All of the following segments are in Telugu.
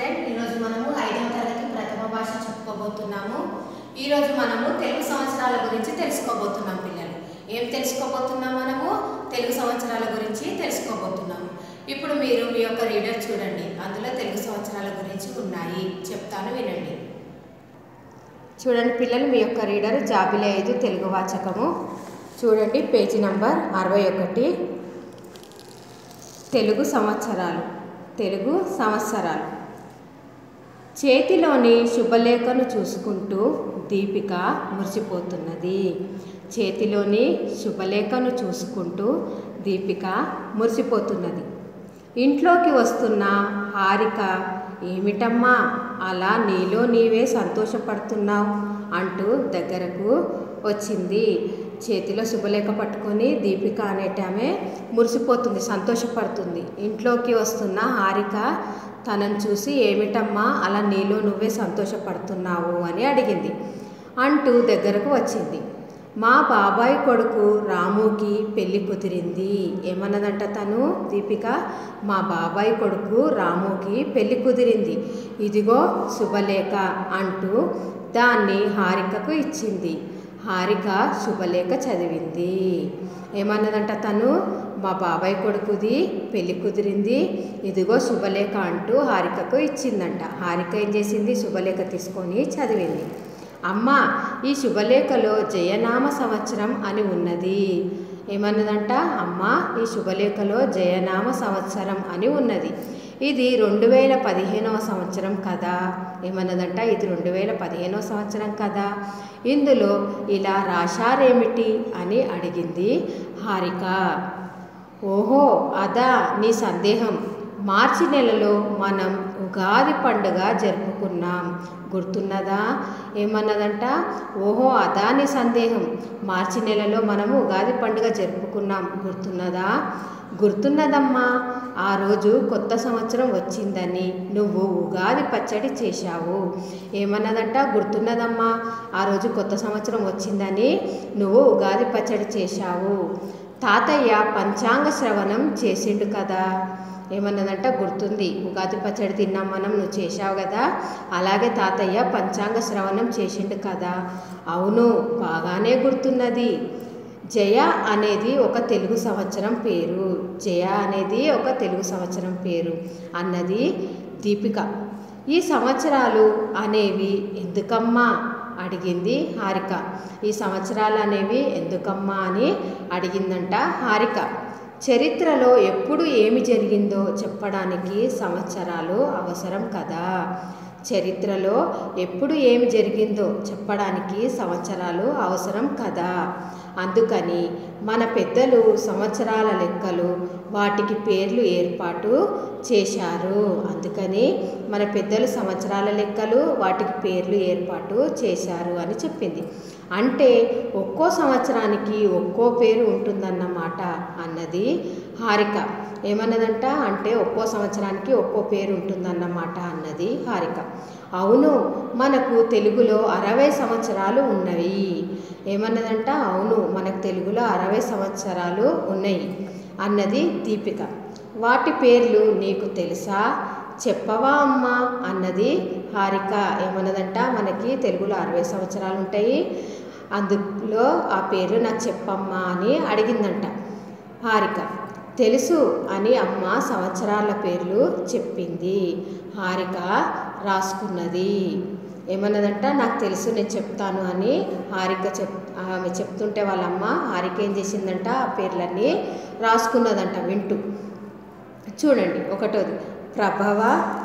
స్టూడెంట్ ఈరోజు మనము ఐదవ తరగతి ప్రథమ భాష చెప్పుకోబోతున్నాము ఈరోజు మనము తెలుగు సంవత్సరాల గురించి తెలుసుకోబోతున్నాం పిల్లలు ఏం తెలుసుకోబోతున్నాం మనము తెలుగు సంవత్సరాల గురించి తెలుసుకోబోతున్నాము ఇప్పుడు మీరు మీ యొక్క రీడర్ చూడండి అందులో తెలుగు సంవత్సరాల గురించి ఉన్నాయి చెప్తాను వినండి చూడండి పిల్లలు మీ యొక్క రీడర్ జాబిలే ఐదు తెలుగు వాచకము చూడండి పేజీ నంబర్ అరవై ఒకటి తెలుగు సంవత్సరాలు తెలుగు సంవత్సరాలు చేతిలోని శుభలేఖను చూసుకుంటూ దీపిక మురిసిపోతున్నది చేతిలోని శుభలేఖను చూసుకుంటూ దీపిక మురిసిపోతున్నది ఇంట్లోకి వస్తున్న హారిక ఏమిటమ్మా అలా నీలో నీవే సంతోషపడుతున్నావు అంటూ దగ్గరకు వచ్చింది చేతిలో శుభలేఖ పట్టుకొని దీపిక అనేటామె మురిసిపోతుంది సంతోషపడుతుంది ఇంట్లోకి వస్తున్న హారిక తనను చూసి ఏమిటమ్మా అలా నీలో నువ్వే సంతోషపడుతున్నావు అని అడిగింది అంటూ దగ్గరకు వచ్చింది మా బాబాయ్ కొడుకు రాముకి పెళ్లి కుదిరింది ఏమన్నదంట తను దీపిక మా బాబాయ్ కొడుకు రాముకి పెళ్లి కుదిరింది ఇదిగో శుభలేఖ అంటూ దాన్ని హారికకు ఇచ్చింది హారిక శుభలేఖ చదివింది ఏమన్నదంట తను మా బాబాయ్ కొడుకుది పెళ్లి కుదిరింది ఇదిగో శుభలేఖ అంటూ హారికకు ఇచ్చిందంట హారిక ఏం చేసింది శుభలేఖ తీసుకొని చదివింది అమ్మ ఈ శుభలేఖలో జయనామ సంవత్సరం అని ఉన్నది ఏమన్నదంట అమ్మ ఈ శుభలేఖలో జయనామ సంవత్సరం అని ఉన్నది ఇది రెండు వేల పదిహేనవ సంవత్సరం కదా ఏమన్నదంట ఇది రెండు వేల పదిహేనవ సంవత్సరం కదా ఇందులో ఇలా రాశారేమిటి అని అడిగింది హారిక ఓహో అదా నీ సందేహం మార్చి నెలలో మనం ఉగాది పండుగ జరుపుకున్నాం గుర్తున్నదా ఏమన్నదంట ఓహో అదా నీ సందేహం మార్చి నెలలో మనము ఉగాది పండుగ జరుపుకున్నాం గుర్తున్నదా గుర్తున్నదమ్మా ఆ రోజు కొత్త సంవత్సరం వచ్చిందని నువ్వు ఉగాది పచ్చడి చేశావు ఏమన్నదంట గుర్తున్నదమ్మా ఆ రోజు కొత్త సంవత్సరం వచ్చిందని నువ్వు ఉగాది పచ్చడి చేశావు తాతయ్య పంచాంగ శ్రవణం చేసిండు కదా ఏమన్నదంట గుర్తుంది ఉగాది పచ్చడి తిన్నాం మనం నువ్వు చేశావు కదా అలాగే తాతయ్య పంచాంగ శ్రవణం చేసిండు కదా అవును బాగానే గుర్తున్నది జయ అనేది ఒక తెలుగు సంవత్సరం పేరు జయ అనేది ఒక తెలుగు సంవత్సరం పేరు అన్నది దీపిక ఈ సంవత్సరాలు అనేవి ఎందుకమ్మా అడిగింది హారిక ఈ సంవత్సరాలు అనేవి ఎందుకమ్మా అని అడిగిందంట హారిక చరిత్రలో ఎప్పుడు ఏమి జరిగిందో చెప్పడానికి సంవత్సరాలు అవసరం కదా చరిత్రలో ఎప్పుడు ఏమి జరిగిందో చెప్పడానికి సంవత్సరాలు అవసరం కదా అందుకని మన పెద్దలు సంవత్సరాల లెక్కలు వాటికి పేర్లు ఏర్పాటు చేశారు అందుకని మన పెద్దలు సంవత్సరాల లెక్కలు వాటికి పేర్లు ఏర్పాటు చేశారు అని చెప్పింది అంటే ఒక్కో సంవత్సరానికి ఒక్కో పేరు ఉంటుందన్నమాట అన్నది హారిక ఏమన్నదంట అంటే ఒక్కో సంవత్సరానికి ఒక్కో పేరు ఉంటుందన్నమాట అన్నది హారిక అవును మనకు తెలుగులో అరవై సంవత్సరాలు ఉన్నవి ఏమన్నదంట అవును మనకు తెలుగులో అరవై సంవత్సరాలు ఉన్నాయి అన్నది దీపిక వాటి పేర్లు నీకు తెలుసా చెప్పవా అమ్మా అన్నది హారిక ఏమన్నదంట మనకి తెలుగులో అరవై సంవత్సరాలు ఉంటాయి అందులో ఆ పేర్లు నాకు చెప్పమ్మా అని అడిగిందంట హారిక తెలుసు అని అమ్మ సంవత్సరాల పేర్లు చెప్పింది హారిక రాసుకున్నది ఏమన్నదంట నాకు తెలుసు నేను చెప్తాను అని హారిక చెప్ ఆమె చెప్తుంటే వాళ్ళమ్మ హారిక ఏం చేసిందంట ఆ పేర్లన్నీ రాసుకున్నదంట వింటూ చూడండి ఒకటోది ప్రభవ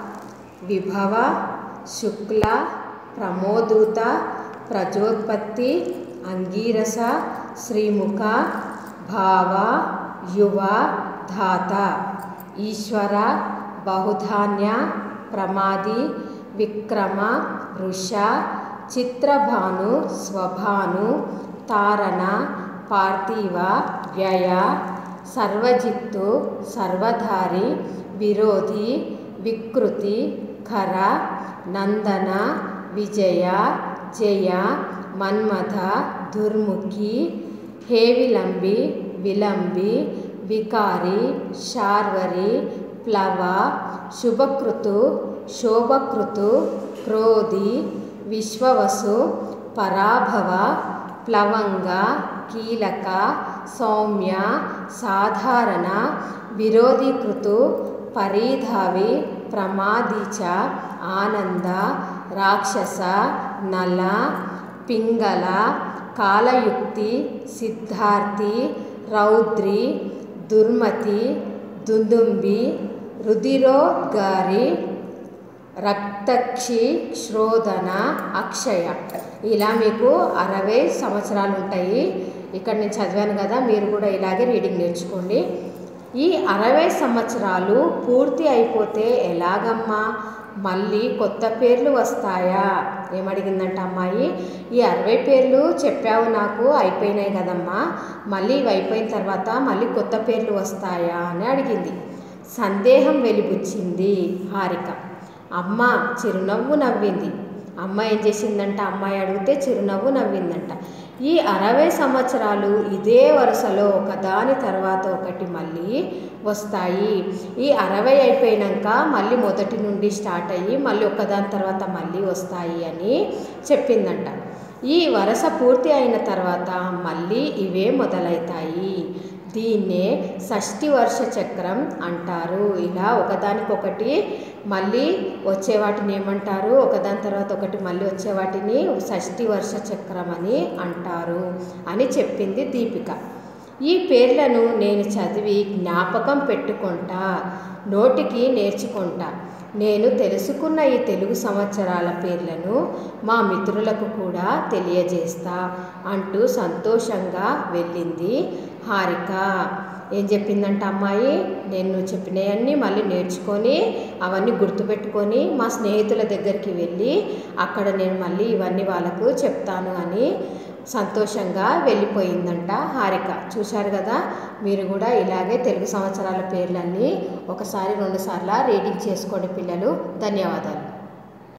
విభవ శుక్ల ప్రమోదూత ప్రజోత్పత్తి అంగీరస శ్రీముఖ భావ యువ ధాత ఈశ్వర బహుధాన్య ప్రమాది విక్రమ వృష చిత్రభాను స్వభాను తారణ పార్థివ వ్యయ సర్వజిత్తు సర్వధారి విరోధి వికృతి ఖర నందన విజయ జయ మన్మథ దుర్ముఖి హేవిలంబి విలంబి వికారి శార్వరి ప్లవ శుభకృతు శోభకృతు క్రోధి విశ్వవసు పరాభవ ప్లవంగ కీలక సౌమ్య సాధారణ విరోధీకృతు పరిధావి ప్రమాదీచ ఆనంద రాక్షస నల పింగళ కాలయుక్తి సిద్ధార్థి రౌద్రి దుర్మతి దుందుంబి రుధిరోద్గారి రక్తక్షి శ్రోధన అక్షయ ఇలా మీకు అరవై సంవత్సరాలు ఉంటాయి ఇక్కడ నేను చదివాను కదా మీరు కూడా ఇలాగే రీడింగ్ నేర్చుకోండి ఈ అరవై సంవత్సరాలు పూర్తి అయిపోతే ఎలాగమ్మా మళ్ళీ కొత్త పేర్లు వస్తాయా ఏమడిగిందంట అమ్మాయి ఈ అరవై పేర్లు చెప్పావు నాకు అయిపోయినాయి కదమ్మా మళ్ళీ ఇవి అయిపోయిన తర్వాత మళ్ళీ కొత్త పేర్లు వస్తాయా అని అడిగింది సందేహం వెలిబుచ్చింది హారిక అమ్మ చిరునవ్వు నవ్వింది అమ్మ ఏం చేసిందంట అమ్మాయి అడిగితే చిరునవ్వు నవ్విందంట ఈ అరవై సంవత్సరాలు ఇదే వరుసలో ఒకదాని తర్వాత ఒకటి మళ్ళీ వస్తాయి ఈ అరవై అయిపోయినాక మళ్ళీ మొదటి నుండి స్టార్ట్ అయ్యి మళ్ళీ ఒకదాని తర్వాత మళ్ళీ వస్తాయి అని చెప్పిందంట ఈ వరస పూర్తి అయిన తర్వాత మళ్ళీ ఇవే మొదలవుతాయి దీన్నే షష్ఠి వర్ష చక్రం అంటారు ఇలా ఒకదానికొకటి మళ్ళీ వచ్చే వాటిని ఏమంటారు ఒకదాని తర్వాత ఒకటి మళ్ళీ వచ్చే వాటిని షష్ఠి వర్ష చక్రం అని అంటారు అని చెప్పింది దీపిక ఈ పేర్లను నేను చదివి జ్ఞాపకం పెట్టుకుంటా నోటికి నేర్చుకుంటా నేను తెలుసుకున్న ఈ తెలుగు సంవత్సరాల పేర్లను మా మిత్రులకు కూడా తెలియజేస్తా అంటూ సంతోషంగా వెళ్ళింది హారిక ఏం చెప్పిందంట అమ్మాయి నేను చెప్పినవన్నీ మళ్ళీ నేర్చుకొని అవన్నీ గుర్తుపెట్టుకొని మా స్నేహితుల దగ్గరికి వెళ్ళి అక్కడ నేను మళ్ళీ ఇవన్నీ వాళ్ళకు చెప్తాను అని సంతోషంగా వెళ్ళిపోయిందంట హారిక చూశారు కదా మీరు కూడా ఇలాగే తెలుగు సంవత్సరాల పేర్లన్నీ ఒకసారి రెండుసార్లు రీడింగ్ చేసుకోండి పిల్లలు ధన్యవాదాలు